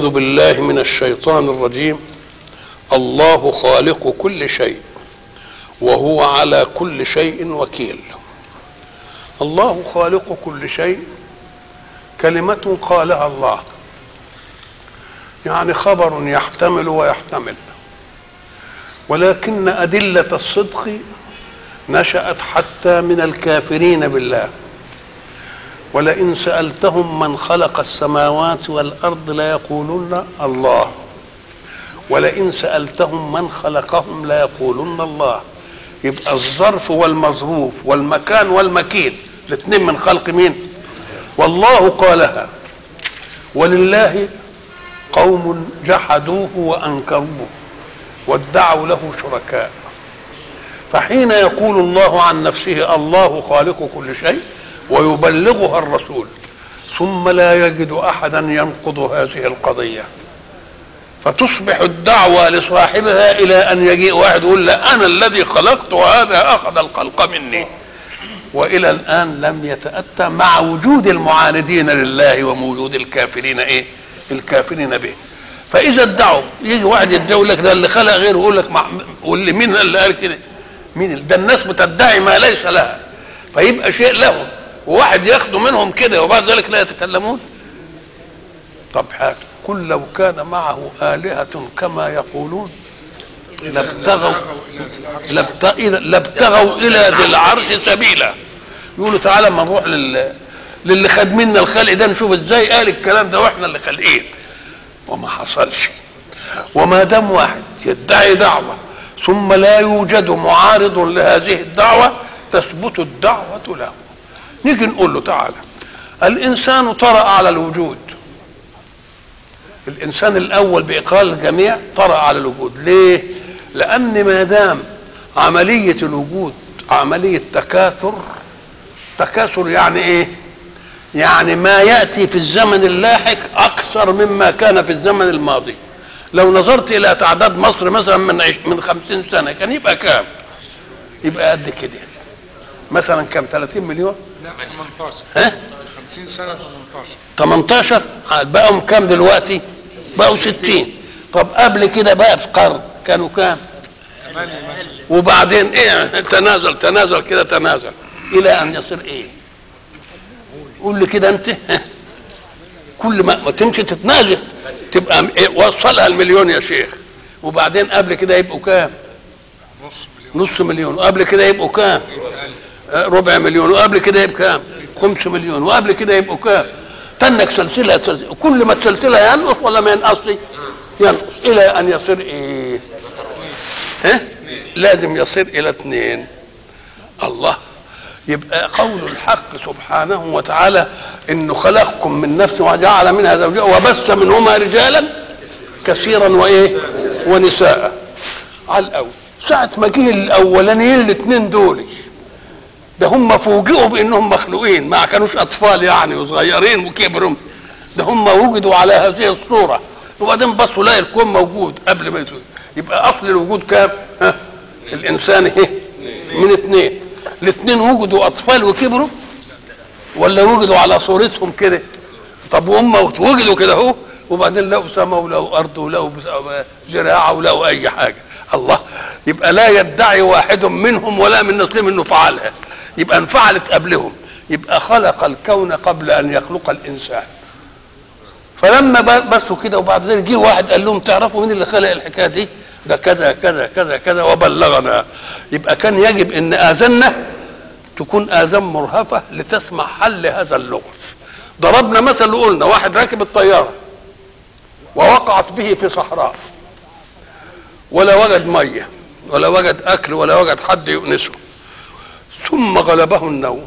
أعوذ بالله من الشيطان الرجيم الله خالق كل شيء وهو على كل شيء وكيل الله خالق كل شيء كلمة قالها الله يعني خبر يحتمل ويحتمل ولكن أدلة الصدق نشأت حتى من الكافرين بالله ولئن سألتهم من خلق السماوات والأرض ليقولن الله ولئن سألتهم من خلقهم ليقولن الله يبقى الظرف والمظروف والمكان والمكين الاثنين من خلق مين والله قالها ولله قوم جحدوه وأنكروه وادعوا له شركاء فحين يقول الله عن نفسه الله خالق كل شيء ويبلغها الرسول ثم لا يجد احدا ينقض هذه القضيه فتصبح الدعوه لصاحبها الى ان يجيء واحد يقول لا انا الذي خلقت وهذا اخذ الخلق مني والى الان لم يتاتى مع وجود المعاندين لله ووجود الكافرين ايه الكافرين به فاذا ادعوا يجي واحد يدعي لك ده اللي خلق غيره يقول لك مع... واللي مين اللي قال كده مين ده الناس بتدعي ما ليس لها فيبقى شيء لهم وواحد ياخده منهم كده وبعد ذلك لا يتكلمون طب حاجة قل لو كان معه آلهة كما يقولون لابتغوا لابتغوا إلى ذي العرش سبيلا يقولوا تعالى ما نروح لل للي خد منا الخلق ده نشوف ازاي قال الكلام ده واحنا اللي خالقين وما حصلش وما دام واحد يدعي دعوه ثم لا يوجد معارض لهذه الدعوه تثبت الدعوه له نيجي نقول له تعالى الانسان طرا على الوجود الانسان الاول باقرار الجميع طرا على الوجود ليه لان ما دام عمليه الوجود عمليه تكاثر تكاثر يعني ايه يعني ما ياتي في الزمن اللاحق اكثر مما كان في الزمن الماضي لو نظرت الى تعداد مصر مثلا من عش من خمسين سنه كان يبقى كام يبقى قد كده مثلا كام 30 مليون لا 18 ها 50 سنه 18 18 بقوا كام دلوقتي بقوا 60 طب قبل كده بقى في قرن كانوا كام 8 مثلا وبعدين ايه تنازل تنازل كده تنازل الى ان يصير ايه قول لي كده انت كل ما ما تمشي تتنازل تبقى إيه وصلها المليون يا شيخ وبعدين قبل كده يبقوا كام نص مليون نص مليون وقبل كده يبقوا كام آه، ربع مليون وقبل كده يبقى كام خمس مليون وقبل كده يبقوا كام تنك سلسلة سلسلة كل ما السلسلة ينقص ولا ما ينقصش ينقص إلى أن يصير إيه ها لازم يصير إلى اثنين الله يبقى قول الحق سبحانه وتعالى انه خلقكم من نفس وجعل منها زوجها وبث منهما رجالا كثيرا وايه ونساء على الاول ساعة ما جه الاولانيين الاثنين دول ده هم فوجئوا بانهم مخلوقين ما كانوش اطفال يعني وصغيرين وكبروا ده هم وجدوا على هذه الصورة وبعدين بصوا لا الكون موجود قبل ما يتوجد يبقى اصل الوجود كام؟ ها؟ الانسان ايه؟ من اثنين الاثنين وجدوا اطفال وكبروا ولا وجدوا على صورتهم كده طب وهم وجدوا كده اهو وبعدين لقوا سماء ولقوا ارض ولقوا زراعه ولقوا اي حاجه الله يبقى لا يدعي واحد منهم ولا من نسلهم انه فعلها يبقى انفعلت قبلهم يبقى خلق الكون قبل ان يخلق الانسان فلما بسوا كده وبعد ذلك جه واحد قال لهم تعرفوا مين اللي خلق الحكايه دي؟ ده كذا كذا كذا كذا وبلغنا يبقى كان يجب ان اذاننا تكون اذان مرهفه لتسمع حل هذا اللغز ضربنا مثل وقلنا واحد راكب الطياره ووقعت به في صحراء ولا وجد ميه ولا وجد اكل ولا وجد حد يؤنسه ثم غلبه النوم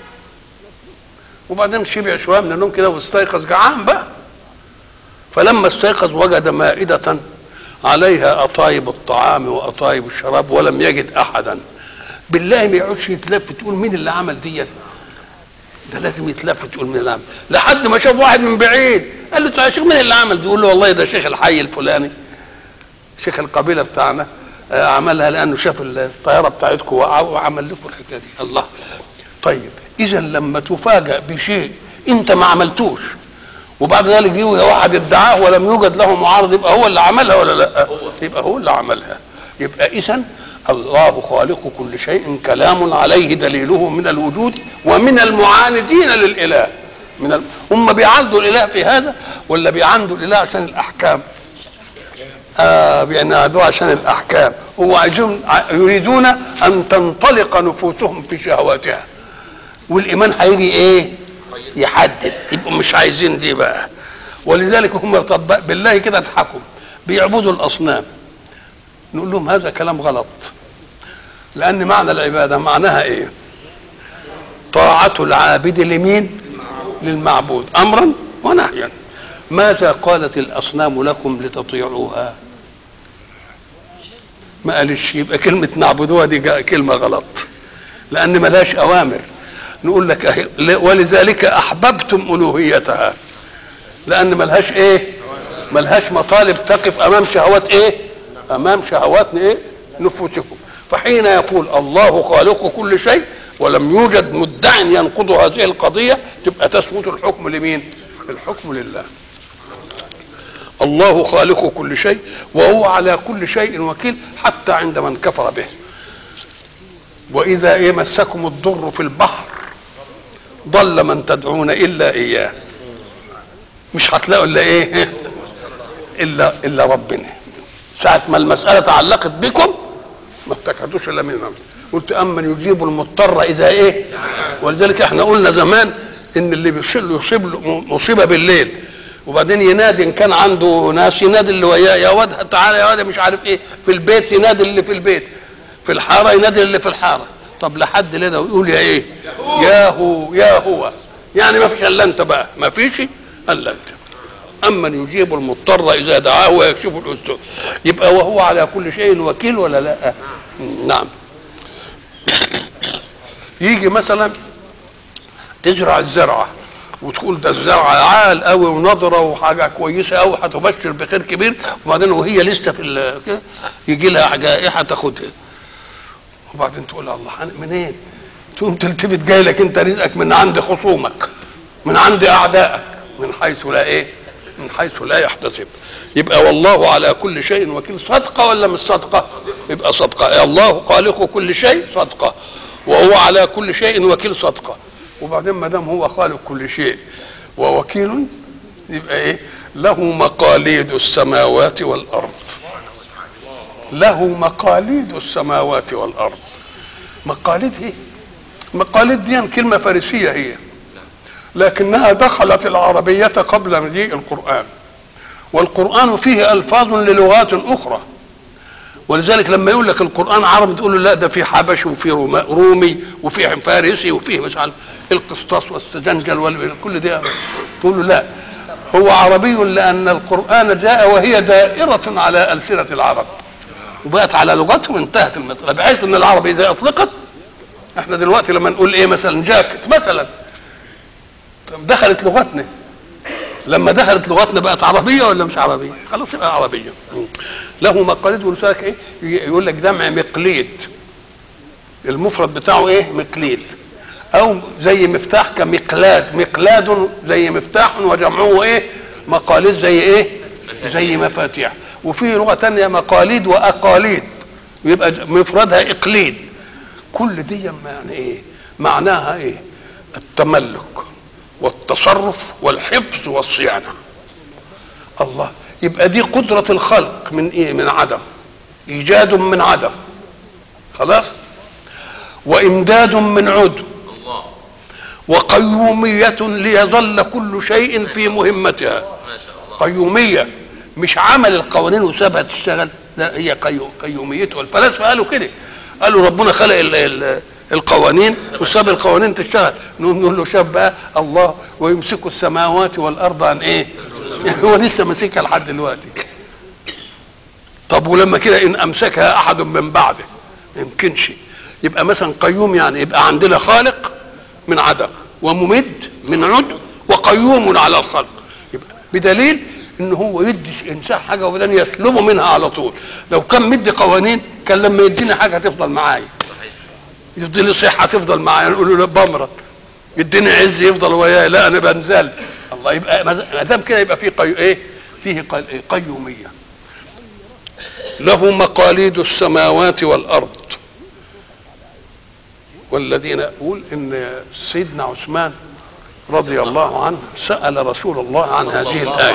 وبعدين شبع شويه من النوم كده واستيقظ جعان بقى فلما استيقظ وجد مائده عليها أطايب الطعام وأطايب الشراب ولم يجد أحدا بالله ما يقعدش يتلف تقول مين اللي عمل دي ده لازم يتلف تقول مين اللي عمل لحد ما شاف واحد من بعيد قال له يا شيخ مين اللي عمل دي يقول له والله ده شيخ الحي الفلاني شيخ القبيله بتاعنا آه، عملها لانه شاف الطياره بتاعتكم وقع وعمل لكم الحكايه دي الله طيب اذا لما تفاجأ بشيء انت ما عملتوش وبعد ذلك يجي واحد ادعاه ولم يوجد له معارض يبقى هو اللي عملها ولا لا يبقى هو اللي عملها يبقى اذا الله خالق كل شيء كلام عليه دليله من الوجود ومن المعاندين للاله من ال... هم بيعاندوا الاله في هذا ولا بيعاندوا الاله عشان الاحكام آه بينادوا عشان الاحكام هو عايزون يريدون ان تنطلق نفوسهم في شهواتها والايمان هيجي ايه يحدد يبقوا مش عايزين دي بقى ولذلك هم طب بالله كده اضحكوا بيعبدوا الاصنام نقول لهم هذا كلام غلط لان معنى العباده معناها ايه طاعه العابد لمين للمعبود امرا ونهيا ماذا قالت الاصنام لكم لتطيعوها ما قالش يبقى كلمه نعبدوها دي كلمه غلط لان ملهاش اوامر نقول لك أهي ولذلك احببتم الوهيتها لان ملهاش ايه ملهاش مطالب تقف امام شهوات ايه امام شهوات ايه نفوسكم فحين يقول الله خالق كل شيء ولم يوجد مدع ينقض هذه القضيه تبقى تثبت الحكم لمين الحكم لله الله خالق كل شيء وهو على كل شيء وكيل حتى عند من كفر به واذا ايه مسكم الضر في البحر ضل من تدعون الا اياه مش هتلاقوا الا ايه الا الا ربنا ساعه ما المساله تعلقت بكم ما افتكرتوش الا من ربنا قلت امن يجيب المضطر اذا ايه ولذلك احنا قلنا زمان ان اللي بيصيب يصيب له مصيبه بالليل وبعدين ينادي ان كان عنده ناس ينادي اللي وياه يا واد تعالى يا واد مش عارف ايه في البيت ينادي اللي في البيت في الحاره ينادي اللي في الحاره طب لحد لده ويقول يا ايه يا هو يا هو يعني ما فيش الا انت بقى ما فيش الا انت امن يجيب المضطر اذا دعاه ويكشف الاسر يبقى وهو على كل شيء وكيل ولا لا نعم يجي مثلا تزرع الزرعه وتقول ده الزرعه عال قوي ونضره وحاجه كويسه قوي هتبشر بخير كبير وبعدين وهي لسه في كده يجي لها جائحه تاخدها وبعدين تقول الله منين؟ تقوم تلتفت جاي لك انت رزقك من عند خصومك من عند اعدائك من حيث لا ايه؟ من حيث لا يحتسب يبقى والله على كل شيء وكيل صدقه ولا مش صدقه؟ يبقى صدقه الله خالق كل شيء صدقه وهو على كل شيء وكيل صدقه وبعدين ما دام هو خالق كل شيء ووكيل يبقى ايه؟ له مقاليد السماوات والارض له مقاليد السماوات والارض مقاليد ايه مقاليد دي كلمه فارسيه هي لكنها دخلت العربيه قبل مجيء القران والقران فيه الفاظ للغات اخرى ولذلك لما يقول لك القران عربي تقول له لا ده في حبشي وفي رومي وفي فارسي وفيه مش عارف القسطاس والسجنجل وكل ده تقول له لا هو عربي لان القران جاء وهي دائره على السنه العرب وبقت على لغتهم انتهت المساله بحيث ان العربي اذا اطلقت احنا دلوقتي لما نقول ايه مثلا جاكيت مثلا دخلت لغتنا لما دخلت لغتنا بقت عربيه ولا مش عربيه؟ خلاص يبقى عربيه له مقاليد ولسانك ايه؟ يقول لك جمع مقليد المفرد بتاعه ايه؟ مقليد او زي مفتاح كمقلاد مقلاد زي مفتاح وجمعه ايه؟ مقاليد زي ايه؟ زي مفاتيح وفي لغه ثانيه مقاليد واقاليد يبقى مفردها اقليد كل دي يعني ايه معناها ايه التملك والتصرف والحفظ والصيانه الله يبقى دي قدره الخلق من ايه من عدم ايجاد من عدم خلاص وامداد من عدم وقيوميه ليظل كل شيء في مهمتها قيوميه مش عمل القوانين وسابها تشتغل لا هي قيوم قيوميته والفلاسفه قالوا كده قالوا ربنا خلق ال ال القوانين وساب القوانين تشتغل نقول له شاب بقى الله ويمسك السماوات والارض عن ايه؟ يعني هو لسه ماسكها لحد دلوقتي طب ولما كده ان امسكها احد من بعده ما يمكنش يبقى مثلا قيوم يعني يبقى عندنا خالق من عدم وممد من عدم وقيوم على الخلق يبقى بدليل ان هو يدي انسان حاجه وبعدين يسلبه منها على طول لو كان مدي قوانين كان لما يديني حاجه تفضل معايا يديني صحه تفضل معايا نقول له لا بمرض يديني عز يفضل وياي لا انا بنزل الله يبقى ما دام كده يبقى فيه قي... ايه فيه قي... قيوميه له مقاليد السماوات والارض والذين يقول ان سيدنا عثمان رضي الله عنه سال رسول الله عن هذه الايه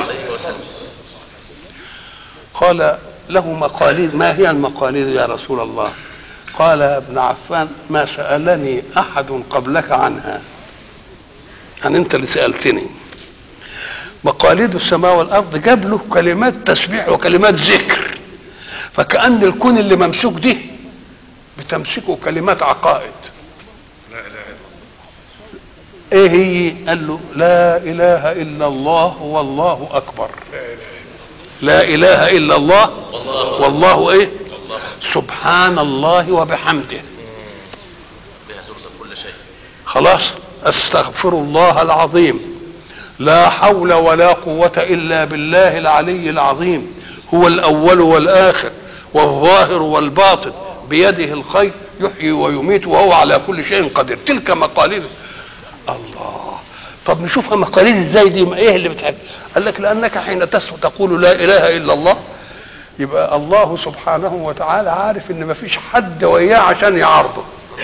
قال له مقاليد ما هي المقاليد يا رسول الله قال يا ابن عفان ما سالني احد قبلك عنها يعني انت اللي سالتني مقاليد السماء والارض جاب له كلمات تسبيح وكلمات ذكر فكأن الكون اللي ممسوك دي بتمسكه كلمات عقائد ايه هي قال له لا اله الا الله والله اكبر لا اله الا الله والله ايه سبحان الله وبحمده خلاص استغفر الله العظيم لا حول ولا قوة إلا بالله العلي العظيم هو الأول والآخر والظاهر والباطن بيده الخير يحيي ويميت وهو على كل شيء قدير تلك مقاليد الله طب نشوفها مقاليد ازاي دي ايه اللي بتحب قال لك لانك حين تقول لا اله الا الله يبقى الله سبحانه وتعالى عارف ان ما فيش حد وياه عشان يعارضه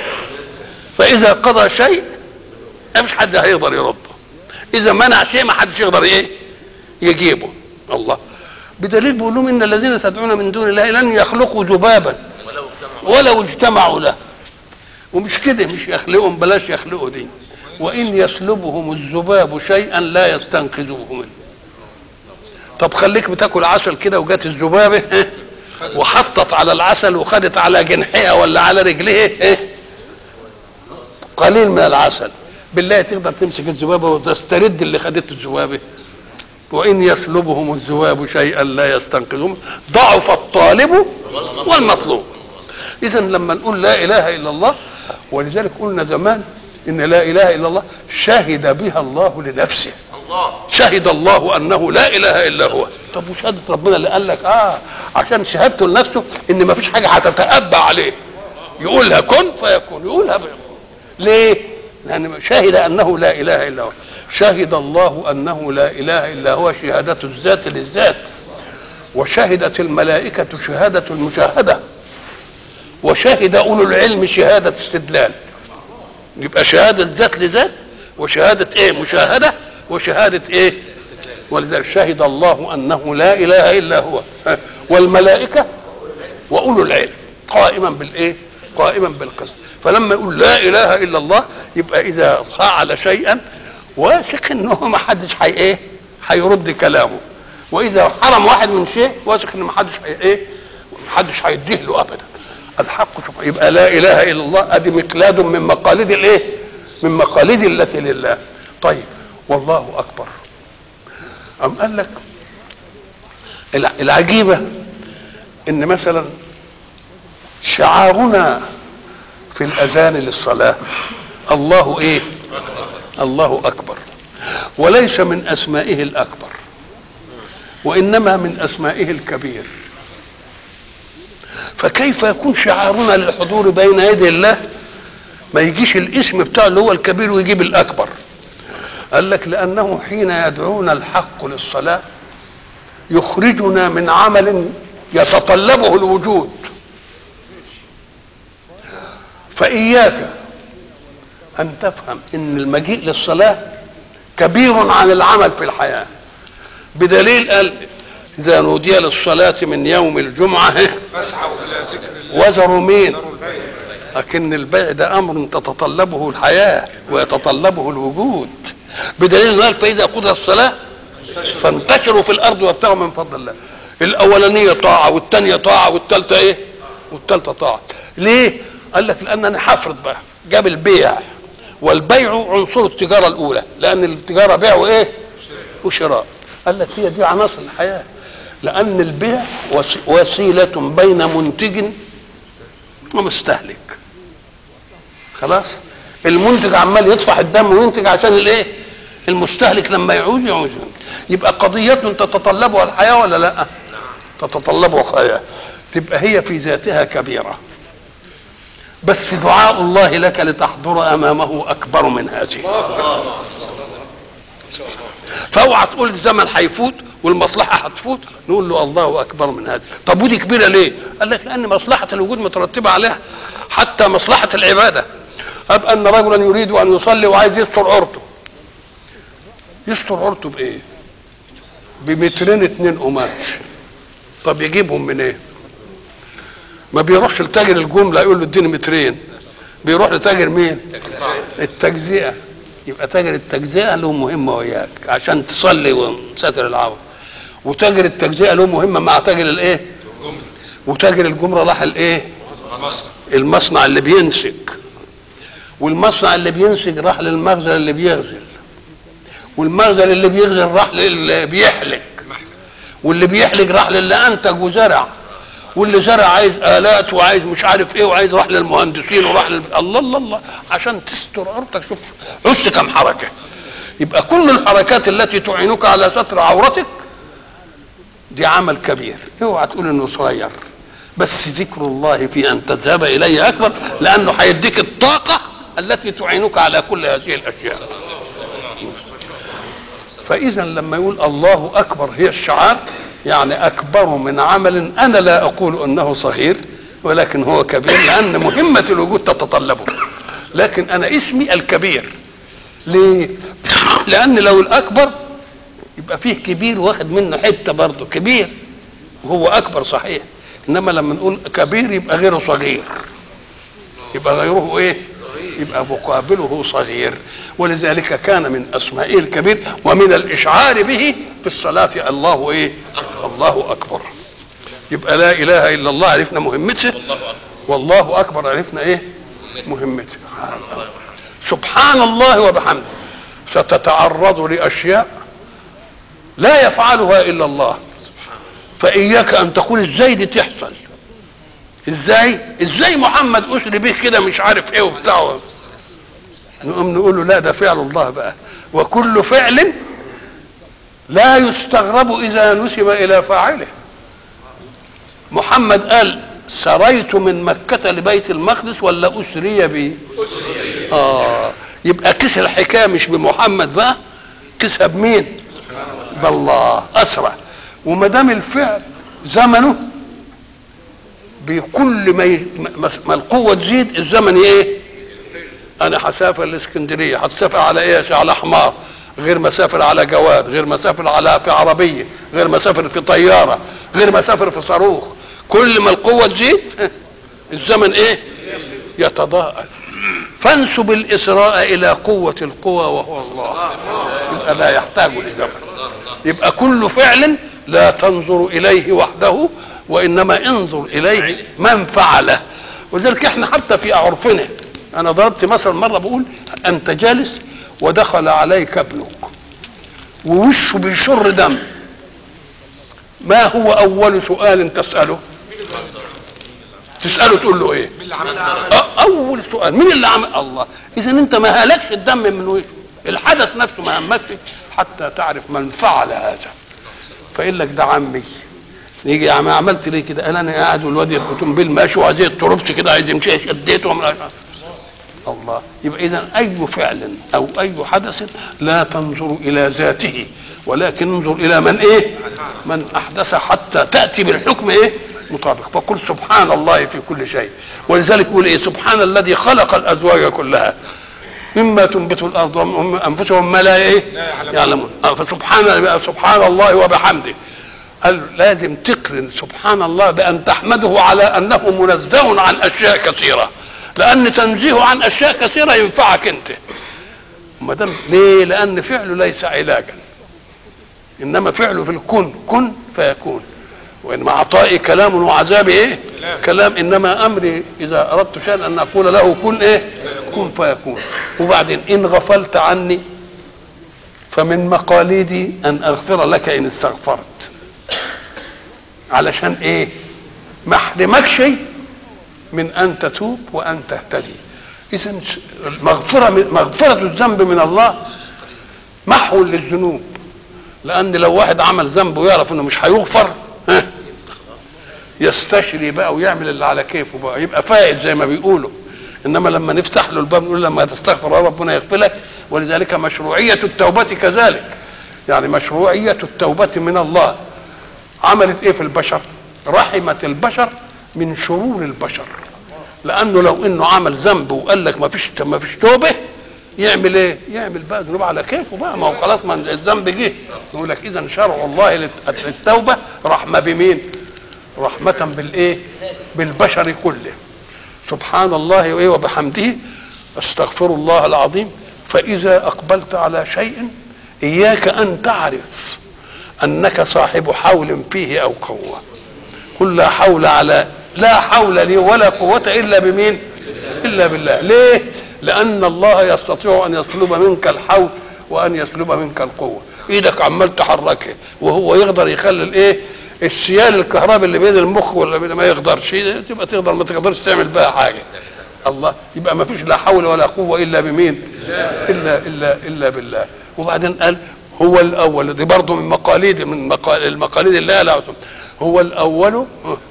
فاذا قضى شيء ما فيش حد هيقدر يرده اذا منع شيء ما حدش يقدر ايه يجيبه الله بدليل بيقول لهم ان الذين تدعون من دون الله لن يخلقوا ذبابا ولو اجتمعوا له ومش كده مش يخلقهم بلاش يخلقوا دي وان يسلبهم الذباب شيئا لا يستنقذوه منه طب خليك بتاكل عسل كده وجات الذبابه وحطت على العسل وخدت على جنحها ولا على رجلها قليل من العسل بالله تقدر تمسك الذبابه وتسترد اللي خدته الذبابه وان يسلبهم الذباب شيئا لا يستنقذهم ضعف الطالب والمطلوب اذا لما نقول لا اله الا الله ولذلك قلنا زمان ان لا اله الا الله شهد بها الله لنفسه شهد الله انه لا اله الا هو طب وشهاده ربنا اللي قال لك اه عشان شهادته لنفسه ان ما فيش حاجه هتتأبى عليه يقولها كن فيكون يقولها بيكون. ليه لأن شهد أنه لا إله إلا هو شهد الله أنه لا إله إلا هو شهادة الذات للذات وشهدت الملائكة شهادة المشاهدة وشهد أولو العلم شهادة استدلال يبقى شهادة ذات لذات وشهادة إيه مشاهدة وشهادة إيه ولذلك شهد الله أنه لا إله إلا هو والملائكة وأولو العلم قائما بالإيه قائما بالقسط فلما يقول لا اله الا الله يبقى اذا فعل شيئا واثق انه ما حدش حي ايه هيرد كلامه واذا حرم واحد من شيء واثق ان ما حدش حي ايه ما حدش هيديه له ابدا الحق سبحانه يبقى لا اله الا الله ادي مقلاد من مقاليد الايه من مقاليد التي لله طيب والله اكبر ام قال لك العجيبه ان مثلا شعارنا في الاذان للصلاه الله ايه الله اكبر وليس من اسمائه الاكبر وانما من اسمائه الكبير فكيف يكون شعارنا للحضور بين يدي الله ما يجيش الاسم بتاعه اللي هو الكبير ويجيب الاكبر قال لك لانه حين يدعونا الحق للصلاه يخرجنا من عمل يتطلبه الوجود فإياك أن تفهم أن المجيء للصلاة كبير عن العمل في الحياة بدليل قال إذا نودي للصلاة من يوم الجمعة فاسعوا الى ذكر الله وزروا مين ذروا البيع لكن البيع ده أمر تتطلبه الحياة ويتطلبه الوجود بدليل قال فإذا قضى الصلاة فانتشروا في الأرض وابتغوا من فضل الله الأولانية طاعة والثانية طاعة والثالثة إيه والثالثة طاعة ليه قال لك لان انا هفرض بقى جاب البيع والبيع عنصر التجاره الاولى لان التجاره بيع وايه وشراء قال لك هي دي عناصر الحياه لان البيع وس- وسيله بين منتج ومستهلك خلاص المنتج عمال يدفع الدم وينتج عشان الايه المستهلك لما يعود يعود يبقى قضية تتطلبها الحياة ولا لا تتطلبها الحياة تبقى هي في ذاتها كبيرة بس دعاء الله لك لتحضر امامه اكبر من هذه فاوعى تقول الزمن هيفوت والمصلحه هتفوت نقول له الله اكبر من هذا طب ودي كبيره ليه قال لك لان مصلحه الوجود مترتبه عليها حتى مصلحه العباده اب ان رجلا يريد ان يصلي وعايز يستر عورته يستر عورته بايه بمترين اتنين قماش طب يجيبهم منين إيه؟ ما بيروحش لتاجر الجمله يقول له اديني مترين بيروح لتاجر مين التجزئه يبقى تاجر التجزئه له مهمه وياك عشان تصلي وستر العوره وتاجر التجزئه له مهمه مع تاجر الايه وتاجر الجمره راح الايه المصنع اللي بينسج والمصنع اللي بينسج راح للمخزن اللي بيغزل والمخزن اللي بيغزل راح للي بيحلق واللي بيحلق راح للي انتج وزرع واللي زرع عايز الات وعايز مش عارف ايه وعايز راح للمهندسين وراح لل... الله الله الله عشان تستر عورتك شوف عشت كم حركه يبقى كل الحركات التي تعينك على ستر عورتك دي عمل كبير اوعى تقول انه صغير بس ذكر الله في ان تذهب اليه اكبر لانه هيديك الطاقه التي تعينك على كل هذه الاشياء فاذا لما يقول الله اكبر هي الشعار يعني اكبر من عمل انا لا اقول انه صغير ولكن هو كبير لان مهمه الوجود تتطلبه لكن انا اسمي الكبير ليه لان لو الاكبر يبقى فيه كبير واخد منه حته برضه كبير وهو اكبر صحيح انما لما نقول كبير يبقى غيره صغير يبقى غيره ايه يبقى مقابله صغير ولذلك كان من اسمائه الكبير ومن الاشعار به في الصلاه الله ايه الله اكبر يبقى لا اله الا الله عرفنا مهمته والله اكبر عرفنا ايه مهمته سبحان الله وبحمده ستتعرض لاشياء لا يفعلها الا الله فاياك ان تقول ازاي دي تحصل ازاي ازاي محمد اسري به كده مش عارف ايه وبتاع نقوم نقول له لا ده فعل الله بقى وكل فعل لا يستغرب اذا نسب الى فاعله محمد قال سريت من مكة لبيت المقدس ولا أسري بي آه يبقى كيس الحكاية مش بمحمد بقى كيسها بمين بالله أسرع وما دام الفعل زمنه بكل ما, ي... ما القوة تزيد الزمن ايه انا هسافر الاسكندرية هتسافر على ايه على حمار غير مسافر على جواد غير مسافر على في عربية غير مسافر في طيارة غير مسافر في صاروخ كل ما القوة تزيد الزمن ايه يتضاءل فانسب الاسراء الى قوة القوى وهو الله يبقى لا يحتاج لزمن يبقى كل فعل لا تنظر اليه وحده وانما انظر اليه من فعله ولذلك احنا حتى في عرفنا انا ضربت مثل مره بقول انت جالس ودخل عليك ابنك ووشه بيشر دم ما هو اول سؤال تساله تساله تقول له ايه اول سؤال مين اللي عمل الله اذا انت ما هلكش الدم من وشه الحدث نفسه ما همكش حتى تعرف من فعل هذا فيقول لك ده عمي يجي يا عم عملت ليه كده؟ قال انا قاعد والواد الاوتوموبيل ماشي وعايز التربش كده عايز يمشي شديته ومن الله يبقى اذا اي فعل او اي حدث لا تنظر الى ذاته ولكن انظر الى من ايه؟ من احدث حتى تاتي بالحكم ايه؟ مطابق فقل سبحان الله في كل شيء ولذلك يقول ايه؟ سبحان الذي خلق الازواج كلها مما تنبت الارض ومن انفسهم ما لا ايه؟ يعلمون فسبحان سبحان الله وبحمده قال لازم تقرن سبحان الله بان تحمده على انه منزه عن اشياء كثيره لان تنزيهه عن اشياء كثيره ينفعك انت ما دام ليه لان فعله ليس علاجا انما فعله في الكن كن فيكون وان عطائي كلام وعذابي ايه كلام انما امري اذا اردت شيئا ان اقول له كن ايه كن فيكون وبعدين ان غفلت عني فمن مقاليدي ان اغفر لك ان استغفرت علشان ايه ما احرمكش من ان تتوب وان تهتدي اذا مغفره مغفره الذنب من الله محو للذنوب لان لو واحد عمل ذنب ويعرف انه مش هيغفر ها يستشري بقى ويعمل اللي على كيفه بقى يبقى فائد زي ما بيقولوا انما لما نفتح له الباب نقول لما تستغفر ربنا يغفر لك ولذلك مشروعيه التوبه كذلك يعني مشروعيه التوبه من الله عملت ايه في البشر رحمت البشر من شرور البشر لانه لو انه عمل ذنب وقال لك ما فيش ما فيش توبه يعمل ايه؟ يعمل بقى ذنوب على كيفه بقى ما هو خلاص ما الذنب جه يقول لك اذا شرع الله للتوبه رحمه بمين؟ رحمه بالايه؟ بالبشر كله سبحان الله وايه وبحمده استغفر الله العظيم فاذا اقبلت على شيء اياك ان تعرف انك صاحب حول فيه او قوه قل لا حول على لا حول لي ولا قوه الا بمين الا بالله ليه لان الله يستطيع ان يسلب منك الحول وان يسلب منك القوه ايدك عمال تحركها وهو يقدر يخلي الايه السيال الكهرباء اللي بين المخ ولا بين ما يقدرش تبقى تقدر ما تقدرش تعمل بها حاجه الله يبقى ما فيش لا حول ولا قوه الا بمين الا الا الا بالله وبعدين قال هو الاول دي برضه من مقاليد من مقال المقاليد اللي قالها هو الاول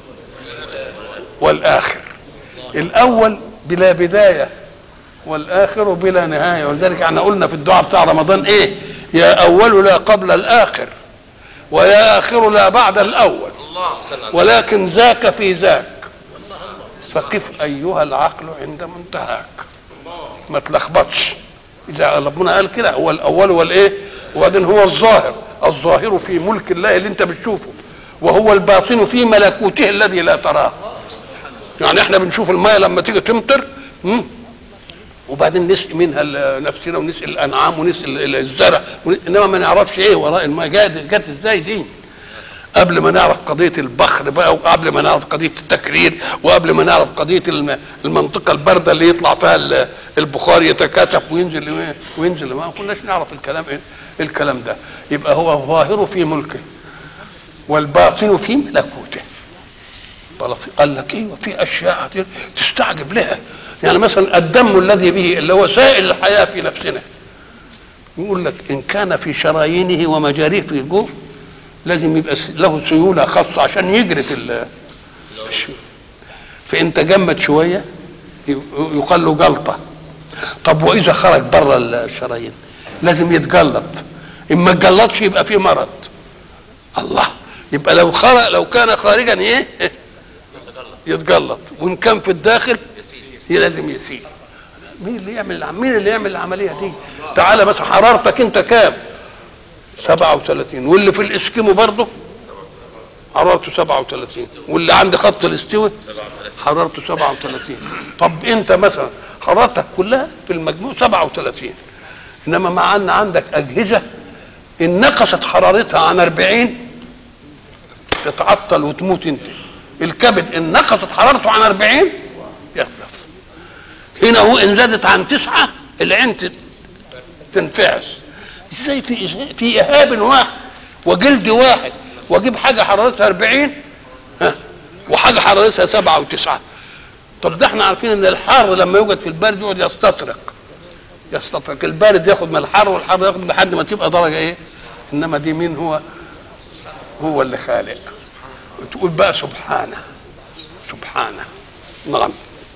والاخر الاول بلا بدايه والاخر بلا نهايه ولذلك احنا قلنا في الدعاء بتاع رمضان ايه يا اول لا قبل الاخر ويا اخر لا بعد الاول ولكن ذاك في ذاك فقف ايها العقل عند منتهاك ما تلخبطش اذا ربنا قال كده هو الاول والايه وبعدين هو الظاهر الظاهر في ملك الله اللي انت بتشوفه وهو الباطن في ملكوته الذي لا تراه يعني احنا بنشوف الماء لما تيجي تمطر م? وبعدين نسقي منها نفسنا ونسقي الانعام ونسقي الزرع انما ما نعرفش ايه وراء الماء جت جت ازاي دي قبل ما نعرف قضيه البخر بقى وقبل ما نعرف قضيه التكرير وقبل ما نعرف قضيه المنطقه البارده اللي يطلع فيها البخار يتكاثف وينزل وينزل ما كناش نعرف الكلام ايه الكلام ده يبقى هو الظاهر في ملكه والباطن في ملكوته قال لك ايه وفي اشياء تستعجب لها يعني مثلا الدم الذي به اللي هو سائل الحياه في نفسنا يقول لك ان كان في شرايينه ومجاريه في الجوف لازم يبقى له سيوله خاصه عشان يجري في فان تجمد شويه يقال له جلطه طب واذا خرج بره الشرايين لازم يتجلط ان ما اتجلطش يبقى فيه مرض الله يبقى لو خرج لو كان خارجا ايه يتجلط وان كان في الداخل لازم يسيل مين اللي يعمل مين اللي يعمل العمليه دي تعالى بس حرارتك انت كام 37 واللي في الاسكيمو برضه حرارته 37 واللي عند خط الاستوى حرارته 37 طب انت مثلا حرارتك كلها في المجموع 37 انما مع ان عندك اجهزه ان نقصت حرارتها عن 40 تتعطل وتموت انت الكبد ان نقصت حرارته عن 40 يخلف هنا هو ان زادت عن تسعة العين تنفعس ازاي في في اهاب واحد وجلد واحد واجيب حاجه حرارتها 40 ها وحاجه حرارتها سبعة وتسعة طب ده احنا عارفين ان الحر لما يوجد في البارد يقعد يستطرق يستطرق البارد ياخد من الحر والحر ياخد لحد ما تبقى درجه ايه انما دي مين هو هو اللي خالق وتقول بقى سبحانه سبحانه نعم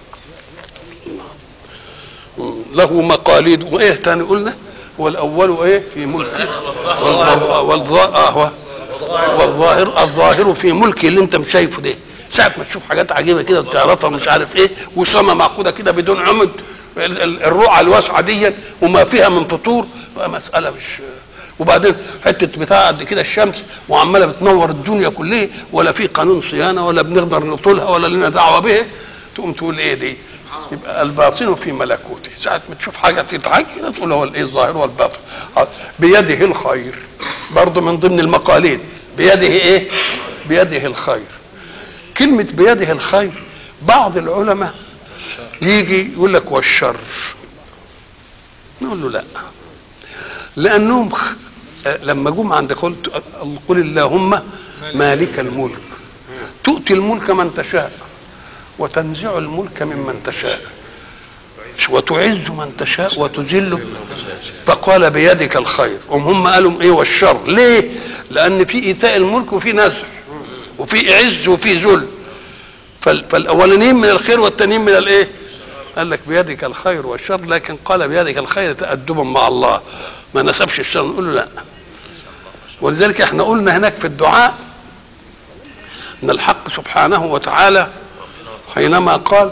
له مقاليد وايه تاني قلنا والاول ايه في ملكه والظاهر والظاهر الظاهر في ملكه اللي انت مش شايفه ده ساعة ما تشوف حاجات عجيبة كده وتعرفها مش عارف ايه وسما معقودة كده بدون عمد الرقعة الواسعة دي وما فيها من فطور مسألة مش وبعدين حتة بتاع قد كده الشمس وعمالة بتنور الدنيا كلها ولا في قانون صيانة ولا بنقدر نطولها ولا لنا دعوة بها تقوم تقول ايه دي يبقى الباطن في ملكوته ساعة ما تشوف حاجة تضحك كده تقول هو الايه الظاهر والباطن بيده الخير برضه من ضمن المقاليد بيده ايه بيده الخير كلمة بيده الخير بعض العلماء يجي يقول لك والشر نقول له لا لأنهم لما جم عند قلت قل اللهم مالك الملك تؤتي الملك من تشاء وتنزع الملك ممن تشاء وتعز من تشاء وتذل فقال بيدك الخير هم قالوا ايه والشر ليه لان في ايتاء الملك وفي نزع وفي عز وفي ذل فالاولانيين من الخير والتانيين من الايه قال لك بيدك الخير والشر لكن قال بيدك الخير تأدبا مع الله ما نسبش الشر نقول له لا ولذلك احنا قلنا هناك في الدعاء ان الحق سبحانه وتعالى حينما قال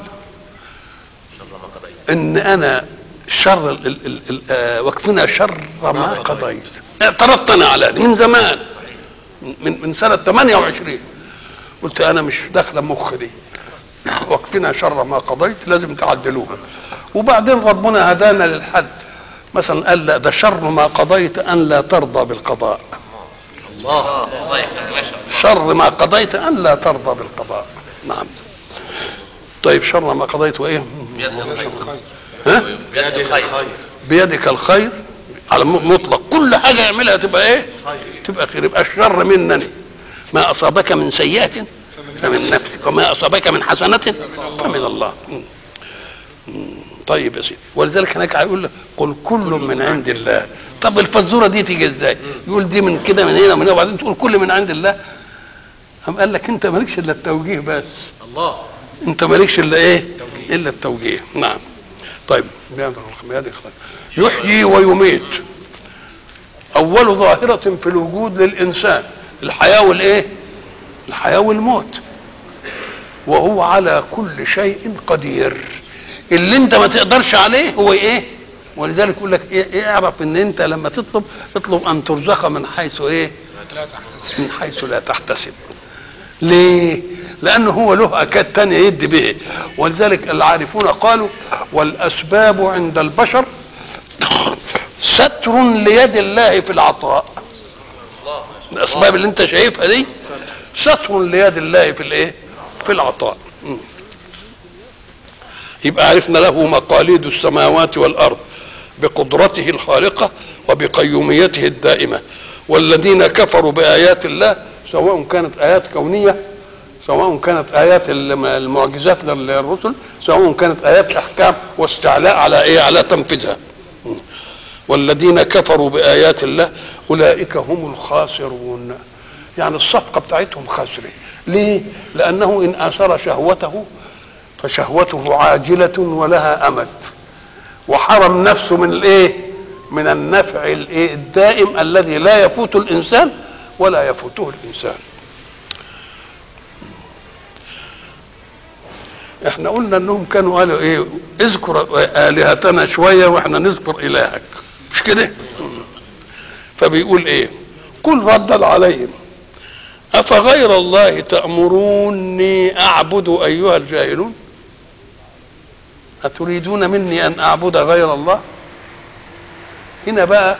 ان انا شر ال ال ال ال آه، واكفنا شر ما قضيت اعترضت انا على دي من زمان من من سنه 28 قلت انا مش داخله مخ دي واكفنا شر ما قضيت لازم تعدلوها وبعدين ربنا هدانا للحد مثلا قال لا ده شر ما قضيت ان لا ترضى بالقضاء الله الله يكرمك ما شاء الله شر ما قضيت ان لا ترضى بالقضاء نعم طيب شر ما قضيت وايه بيد الخير ها بيد الخير بيدك الخير على م- مطلق كل حاجه يعملها تبقى ايه تبقى خير يبقى الشر منني ما اصابك من سيئه فمن نفسك وما اصابك من حسنه فمن الله م. م. طيب يا سيدي ولذلك هناك هيقول لك قل كل من عند الله طب الفزوره دي تيجي ازاي يقول دي من كده من هنا ومن هنا وبعدين تقول كل من عند الله قام قال لك انت مالكش الا التوجيه بس الله انت مالكش الا ايه الا التوجيه نعم طيب بيد بيد الخير. يحيي ويميت اول ظاهره في الوجود للانسان الحياه والايه الحياه والموت وهو على كل شيء قدير اللي انت ما تقدرش عليه هو ايه ولذلك يقول لك ايه إيه اعرف ان انت لما تطلب اطلب ان ترزق من حيث ايه من حيث لا تحتسب ليه؟ لأنه هو له أكاد تانية يدي به ولذلك العارفون قالوا والأسباب عند البشر ستر ليد الله في العطاء الأسباب اللي أنت شايفها دي ستر ليد الله في الإيه؟ في العطاء م. يبقى عرفنا له مقاليد السماوات والأرض بقدرته الخالقة وبقيوميته الدائمة والذين كفروا بآيات الله سواء كانت آيات كونية سواء كانت آيات الم- المعجزات للرسل سواء كانت آيات أحكام واستعلاء على إيه على تنفيذها م. والذين كفروا بآيات الله أولئك هم الخاسرون يعني الصفقة بتاعتهم خسرة ليه؟ لأنه إن آثر شهوته فشهوته عاجلة ولها أمد وحرم نفسه من الايه من النفع الايه الدائم الذي لا يفوت الانسان ولا يفوته الانسان احنا قلنا انهم كانوا قالوا ايه اذكر الهتنا شويه واحنا نذكر الهك مش كده فبيقول ايه قل ردا عليهم افغير الله تامروني اعبد ايها الجاهلون أتريدون مني أن أعبد غير الله هنا بقى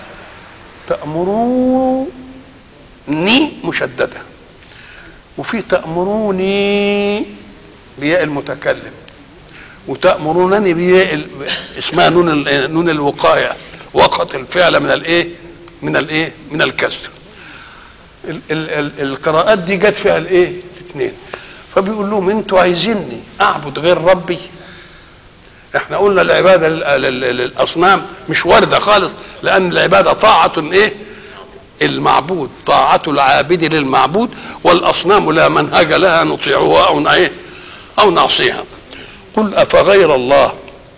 تأمروني مشددة وفي تأمروني بياء المتكلم وتأمرونني بياء ال- اسمها نون ال- نون الوقاية وقت الفعل من الايه من الايه من الكسر ال ال ال القراءات دي جت فيها الايه الاثنين فبيقول لهم انتوا عايزيني اعبد غير ربي احنا قلنا العباده لل- لل- للاصنام مش وارده خالص لان العباده طاعه ايه المعبود طاعه العابد للمعبود والاصنام لا منهج لها نطيعها او ايه او نعصيها قل افغير الله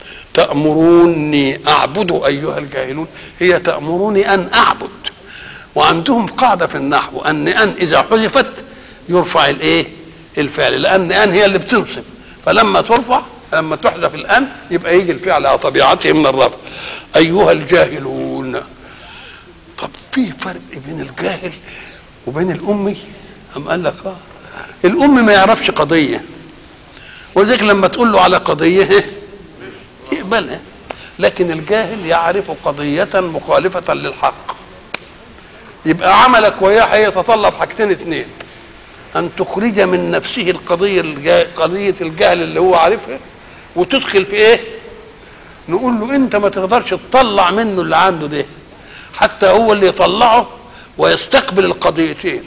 تامروني اعبد ايها الجاهلون هي تامروني ان اعبد وعندهم قاعده في النحو ان ان اذا حذفت يرفع الايه الفعل لان ان هي اللي بتنصب فلما ترفع لما تحذف الان يبقى يجي الفعل على طبيعته من الرفع ايها الجاهلون طب في فرق بين الجاهل وبين الامي ام قال لك اه الامي ما يعرفش قضيه ولذلك لما تقول له على قضيه يقبلها لكن الجاهل يعرف قضيه مخالفه للحق يبقى عملك وياه يتطلب حاجتين اتنين ان تخرج من نفسه القضيه الجا... قضيه الجهل اللي هو عارفها وتدخل في ايه نقول له انت ما تقدرش تطلع منه اللي عنده ده حتى هو اللي يطلعه ويستقبل القضيتين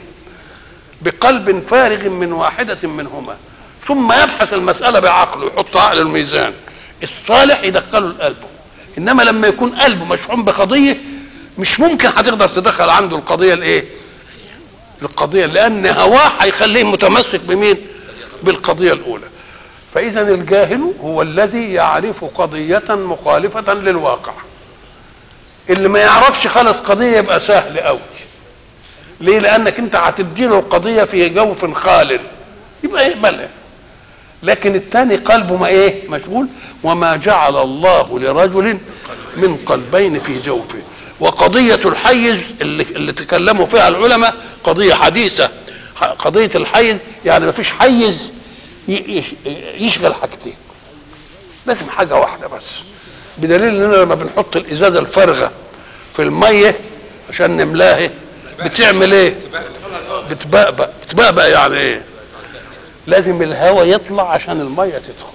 بقلب فارغ من واحدة منهما ثم يبحث المسألة بعقله يحط عقل الميزان الصالح يدخله لقلبه إنما لما يكون قلبه مشحون بقضية مش ممكن هتقدر تدخل عنده القضية الإيه؟ القضية لأن هواه هيخليه متمسك بمين؟ بالقضية الأولى فإذا الجاهل هو الذي يعرف قضية مخالفة للواقع اللي ما يعرفش خالص قضية يبقى سهل قوي ليه لانك انت هتديله القضيه في جوف خال يبقى يقبلها لكن الثاني قلبه ما ايه مشغول وما جعل الله لرجل من قلبين في جوفه وقضية الحيز اللي, اللي تكلموا فيها العلماء قضية حديثة ح- قضية الحيز يعني ما فيش حيز ي- يش- يشغل حاجتين لازم حاجة واحدة بس بدليل اننا لما بنحط الازازة الفارغة في المية عشان نملاها بتعمل ايه بتبقبق بتبقبق يعني ايه لازم الهواء يطلع عشان الميه تدخل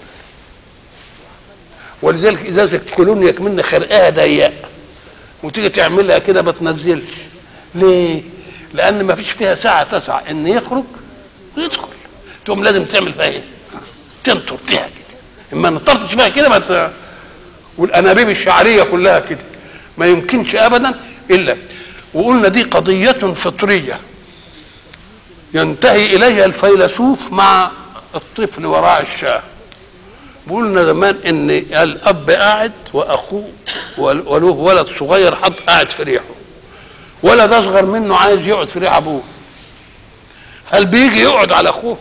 ولذلك ازازه الكولونيا كمان خرقها ضيق وتيجي تعملها كده ما تنزلش ليه؟ لان ما فيش فيها ساعه تسع ان يخرج ويدخل تقوم لازم تعمل فيها ايه؟ تنطر فيها كده اما نطرتش فيها كده ما ت... والانابيب الشعريه كلها كده ما يمكنش ابدا الا وقلنا دي قضيه فطريه ينتهي اليها الفيلسوف مع الطفل وراء الشاه بقولنا زمان ان الاب قاعد واخوه ول- وله ولد صغير حط قاعد في ريحه ولد اصغر منه عايز يقعد في ريح ابوه هل بيجي يقعد على اخوه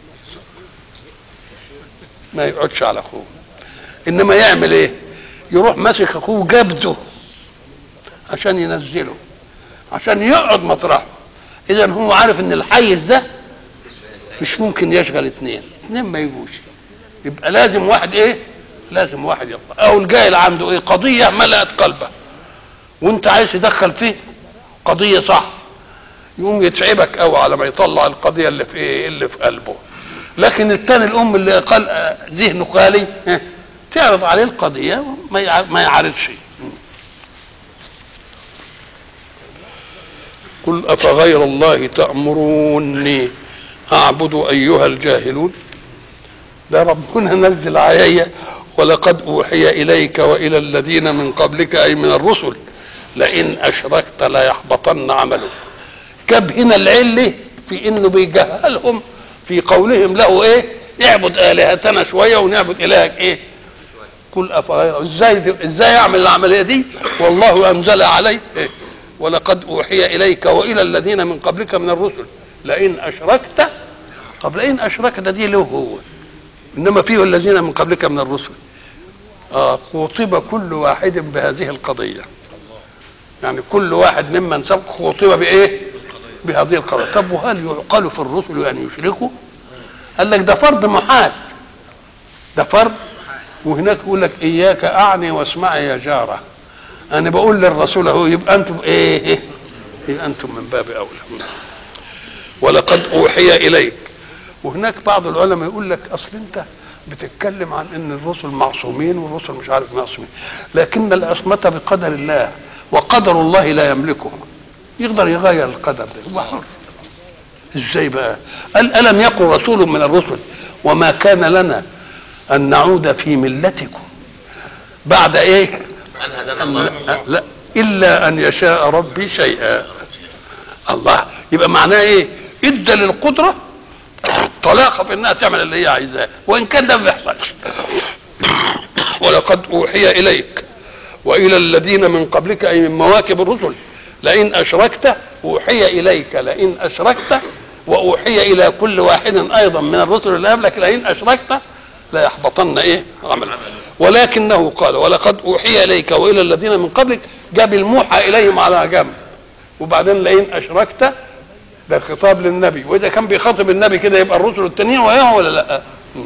ما يقعدش على اخوه انما يعمل ايه يروح ماسك اخوه جبده عشان ينزله عشان يقعد مطرحه اذا هو عارف ان الحيز ده مش ممكن يشغل اثنين اثنين ما يجوش يبقى لازم واحد ايه لازم واحد يطلع او الجاهل عنده ايه قضيه ملأت قلبه وانت عايز تدخل فيه قضيه صح يقوم يتعبك قوي على ما يطلع القضيه اللي في ايه اللي في قلبه لكن التاني الام اللي قال آه، ذهنه خالي ها، تعرض عليه القضيه ما يع- ما يعرضش قل افغير الله تامروني اعبد ايها الجاهلون ده ربنا نزل علي ولقد اوحي اليك والى الذين من قبلك اي من الرسل لئن اشركت ليحبطن عملك جاب هنا العله في انه بيجهلهم في قولهم له ايه اعبد الهتنا شويه ونعبد الهك ايه قل افغير ازاي دي- ازاي اعمل العمليه دي والله انزل علي إيه؟ ولقد اوحي اليك والى الذين من قبلك من الرسل لئن اشركت طب لئن اشركت دي له هو انما فيه الذين من قبلك من الرسل آه خوطب كل واحد بهذه القضيه يعني كل واحد ممن سبق خوطب بايه بهذه القضيه طب وهل يعقل في الرسل ان يشركوا قال لك ده فرض محال ده فرض وهناك يقول لك اياك اعني واسمعي يا جاره انا بقول للرسول اهو يبقى انتم ايه يبقى انتم من باب اولى ولقد اوحي اليك وهناك بعض العلماء يقول لك اصل انت بتتكلم عن ان الرسل معصومين والرسل مش عارف معصومين لكن العصمه بقدر الله وقدر الله لا يملكه يقدر يغير القدر ده هو حر ازاي بقى قال الم يقل رسول من الرسل وما كان لنا ان نعود في ملتكم بعد ايه ان هدانا أن الله لا الا ان يشاء ربي شيئا الله يبقى معناه ايه ادى للقدره طلاقه في انها تعمل اللي هي عايزاه وان كان ده ما بيحصلش ولقد اوحي اليك والى الذين من قبلك اي من مواكب الرسل لئن اشركت اوحي اليك لئن اشركت واوحي الى كل واحد ايضا من الرسل اللي قبلك لئن اشركت لا يحبطن ايه عمل ولكنه قال ولقد اوحي اليك والى الذين من قبلك جاب الموحى اليهم على جنب وبعدين لئن اشركت ده خطاب للنبي واذا كان بيخاطب النبي كده يبقى الرسل التانيين وياهم ولا لا مم.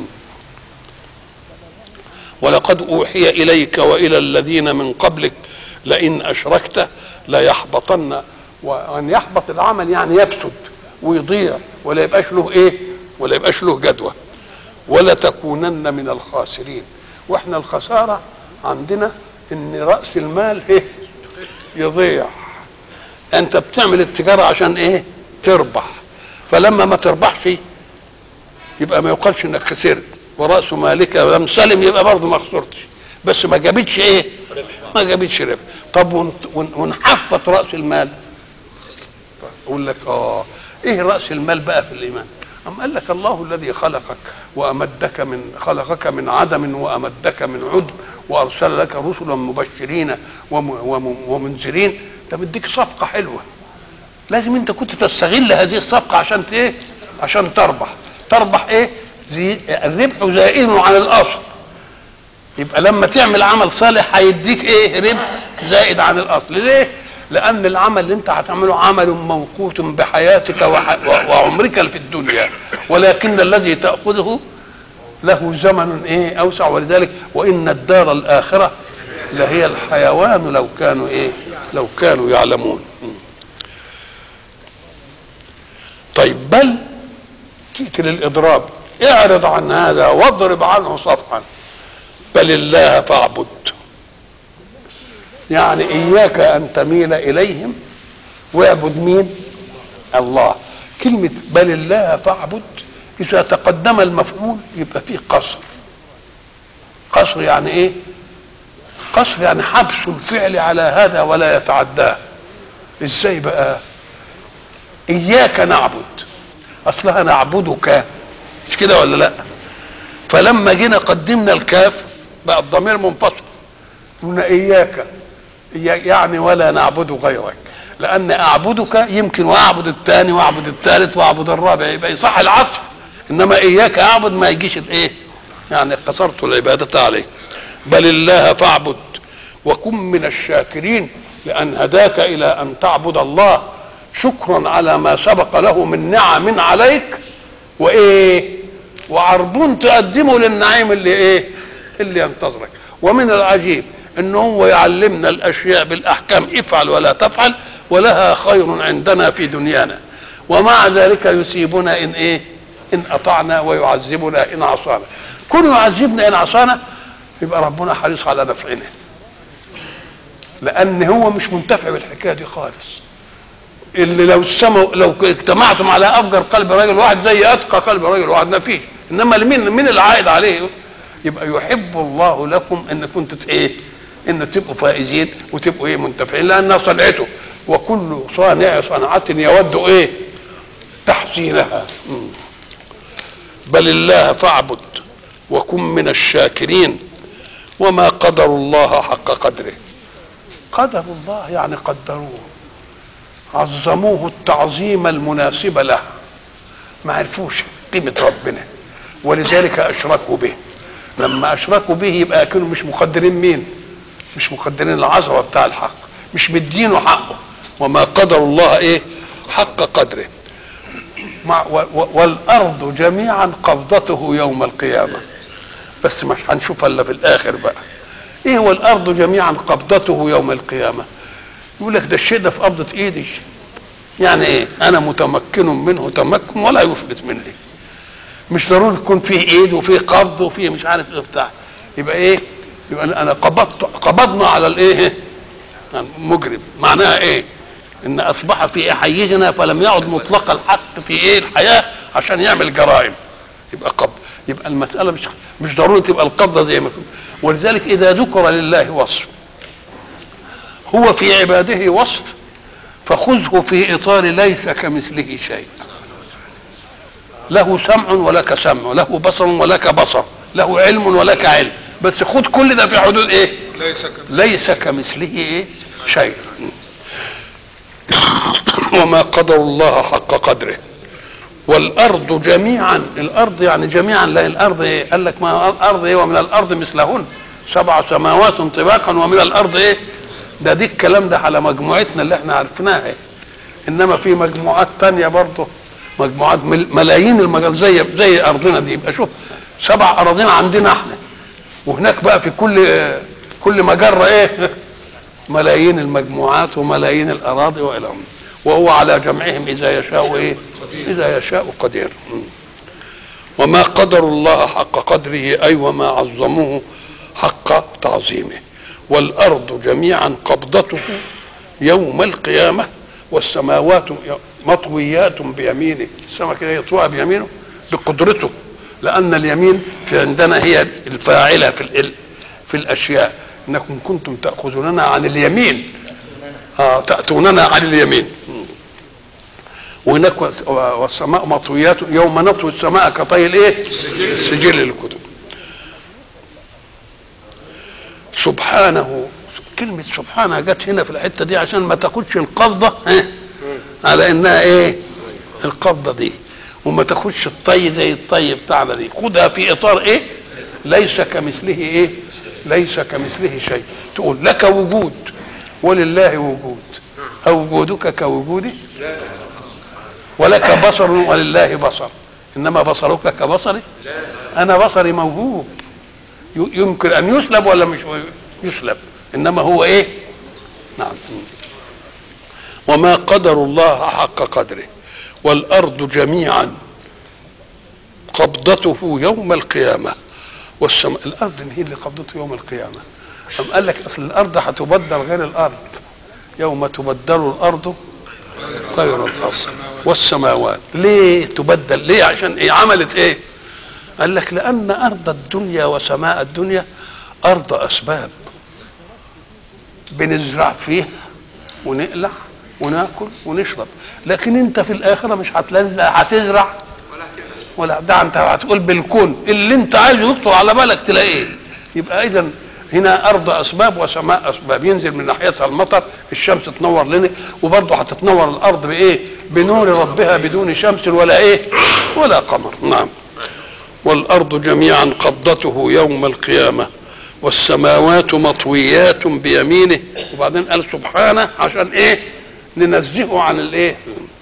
ولقد اوحي اليك والى الذين من قبلك لئن اشركت ليحبطن وان يحبط العمل يعني يفسد ويضيع ولا يبقاش له ايه ولا يبقاش له جدوى ولا تكونن من الخاسرين واحنا الخساره عندنا ان راس المال ايه يضيع انت بتعمل التجاره عشان ايه تربح فلما ما تربحش يبقى ما يقالش انك خسرت وراس مالك لم سلم يبقى برضه ما خسرتش بس ما جابتش ايه ما جابتش ربح طب ون- ون- ونحفظ راس المال اقول لك اه ايه راس المال بقى في الايمان أم قال لك الله الذي خلقك وأمدك من خلقك من عدم وأمدك من عدم وأرسل لك رسلا مبشرين وم- وم- ومنذرين ده مديك صفقة حلوة لازم انت كنت تستغل هذه الصفقه عشان ت- ايه عشان تربح تربح ايه زي الربح زائد عن الاصل يبقى لما تعمل عمل صالح هيديك ايه ربح زائد عن الاصل ليه لان العمل اللي انت هتعمله عمل موقوت بحياتك وح... و- وعمرك في الدنيا ولكن الذي تاخذه له زمن ايه اوسع ولذلك وان الدار الاخره لهي الحيوان لو كانوا ايه لو كانوا يعلمون طيب بل تأتي للإضراب اعرض عن هذا واضرب عنه صفحا بل الله فاعبد يعني إياك أن تميل إليهم واعبد مين الله كلمة بل الله فاعبد إذا تقدم المفعول يبقى فيه قصر قصر يعني إيه قصر يعني حبس الفعل على هذا ولا يتعداه ازاي بقى اياك نعبد اصلها نعبدك مش كده ولا لا فلما جينا قدمنا الكاف بقى الضمير منفصل قلنا اياك إياك يعني ولا نعبد غيرك لان اعبدك يمكن واعبد الثاني واعبد الثالث واعبد الرابع يبقى يصح العطف انما اياك اعبد ما يجيش الايه يعني قصرت العباده عليه بل الله فاعبد وكن من الشاكرين لان هداك الى ان تعبد الله شكرا على ما سبق له من نعم عليك وايه وعربون تقدمه للنعيم اللي ايه اللي ينتظرك ومن العجيب ان هو يعلمنا الاشياء بالاحكام افعل ولا تفعل ولها خير عندنا في دنيانا ومع ذلك يصيبنا ان ايه ان اطعنا ويعذبنا ان عصانا كل يعذبنا ان عصانا يبقى ربنا حريص على نفعنا لان هو مش منتفع بالحكايه دي خالص اللي لو السموا لو اجتمعتم على افجر قلب رجل واحد زي اتقى قلب رجل واحد ما فيش انما لمين مين العائد عليه يبقى يحب الله لكم ان كنتوا ايه ان تبقوا فائزين وتبقوا ايه منتفعين لانها صنعته وكل صانع صنعة يود ايه تحسينها مم. بل الله فاعبد وكن من الشاكرين وما قدر الله حق قدره قدر الله يعني قدروه عظموه التعظيم المناسب له ما عرفوش قيمة ربنا ولذلك أشركوا به لما أشركوا به يبقى كانوا مش مقدرين مين مش مقدرين العظمة بتاع الحق مش مدينه حقه وما قدر الله ايه حق قدره مع و و والأرض جميعا قبضته يوم القيامة بس مش هنشوفها إلا في الآخر بقى ايه هو الأرض جميعا قبضته يوم القيامة يقول لك ده الشيء ده في قبضة ايدي يعني ايه انا متمكن منه تمكن ولا يفلت مني مش ضروري تكون فيه ايد وفيه قبض وفيه مش عارف ايه بتاع يبقى ايه يبقى انا قبضت قبضنا على الايه يعني مجرم معناها ايه ان اصبح في حيزنا فلم يعد مطلق الحق في ايه الحياه عشان يعمل جرائم يبقى قبض يبقى المساله مش مش ضروري تبقى القبضه زي ما كنت ولذلك اذا ذكر لله وصف هو في عباده وصف فخذه في اطار ليس كمثله شيء له سمع ولك سمع له بصر ولك بصر له علم ولك علم بس خذ كل ده في حدود ايه ليس كمثله ليس كمثله ايه شيء وما قدر الله حق قدره والارض جميعا الارض يعني جميعا لا الارض ايه قال لك ما الارض ايه ومن الارض مثلهن سبع سماوات طباقا ومن الارض ايه ده دي الكلام ده على مجموعتنا اللي احنا عرفناها إيه. انما في مجموعات تانية برضه مجموعات مل- ملايين المجال زي زي ارضنا دي يبقى شوف سبع اراضين عندنا احنا وهناك بقى في كل كل مجره ايه ملايين المجموعات وملايين الاراضي والى آخره. وهو على جمعهم اذا يشاء ايه اذا يشاء قدير م. وما قدر الله حق قدره اي وما عظموه حق تعظيمه والارض جميعا قبضته يوم القيامه والسماوات مطويات بيمينه السماء كده يطوى بيمينه بقدرته لان اليمين في عندنا هي الفاعله في ال- في الاشياء انكم كنتم تاخذوننا عن اليمين اه تاتوننا عن اليمين وهناك والس- والسماء مطويات يوم نطوي السماء كطي الايه؟ سجل الكتب سبحانه كلمة سبحانه جت هنا في الحتة دي عشان ما تاخدش القبضة ها، على انها ايه القبضه دي وما تاخدش الطي زي الطي بتاعنا دي خدها في اطار ايه ليس كمثله ايه ليس كمثله شيء تقول لك وجود ولله وجود أو وجودك كوجودي ولك بصر ولله بصر انما بصرك كبصري انا بصري موهوب ي- يمكن ان يسلب ولا مش يسلب انما هو ايه نعم وما قدر الله حق قدره والارض جميعا قبضته يوم القيامه والسماء الارض هي اللي قبضته يوم القيامه أم قال لك اصل الارض هتبدل غير الارض يوم تبدل الارض غير الارض والسماوات ليه تبدل ليه عشان ايه عملت ايه قال لك لان ارض الدنيا وسماء الدنيا ارض اسباب بنزرع فيها ونقلع وناكل ونشرب لكن انت في الاخره مش هتلزق هتزرع ولا ده انت هتقول بالكون اللي انت عايزه يخطر على بالك تلاقيه يبقى اذا هنا ارض اسباب وسماء اسباب ينزل من ناحيتها المطر الشمس تنور لنا وبرضه هتتنور الارض بايه بنور ربها بدون شمس ولا ايه ولا قمر نعم والارض جميعا قبضته يوم القيامه والسماوات مطويات بيمينه وبعدين قال سبحانه عشان ايه ننزهه عن الايه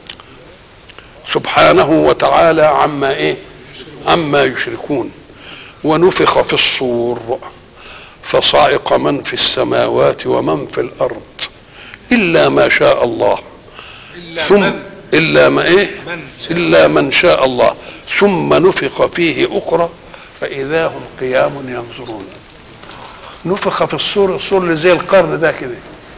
سبحانه وتعالى عما ايه عما يشركون ونفخ في الصور فصعق من في السماوات ومن في الارض الا ما شاء الله إلا ثم من الا ما ايه من الا من شاء الله ثم نفخ فيه اخرى فاذا هم قيام ينظرون نفخ في الصور الصور اللي زي القرن ده كده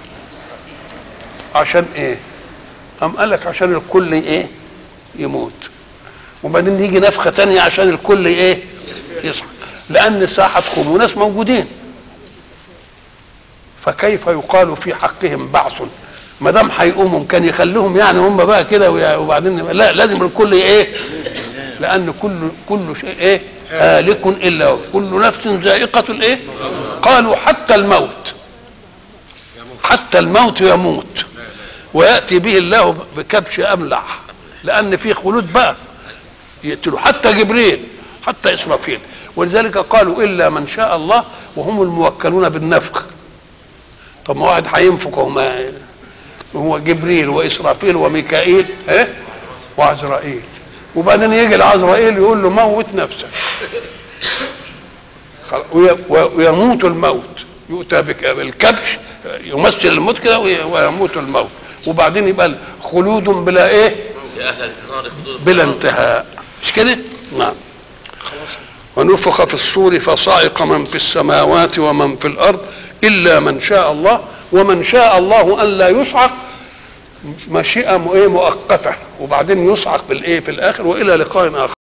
عشان ايه قام قال لك عشان الكل ايه يموت وبعدين يجي نفخه تانية عشان الكل ايه يصحى لان الساعه هتقوم وناس موجودين فكيف يقال في حقهم بعث ما دام هيقوموا كان يخليهم يعني هم بقى كده ويا- وبعدين لا لازم الكل ايه لان كل كل شيء ايه هالك الا هو. كل نفس ذائقه الايه قالوا حتى الموت حتى الموت يموت وياتي به الله بكبش املح لان في خلود بقى يقتلوا حتى جبريل حتى اسرافيل ولذلك قالوا الا من شاء الله وهم الموكلون بالنفخ طب ما واحد هينفخ وما هو جبريل واسرافيل وميكائيل ايه وعزرائيل وبعدين يجي العزرائيل يقول له موت نفسك خلاص، وي- ويموت الموت يؤتى بك- بالكبش يمثل الموت كده وي- ويموت الموت وبعدين يبقى خلود بلا ايه يا اهل النار خذوا بلا انتهاء مش كده نعم ونفخ في الصور فصعق من في السماوات ومن في الارض الا من شاء الله ومن شاء الله ان لا يصعق مشيئه م- ايه مؤقته وبعدين يصعق بالايه في الاخر والى لقاء اخر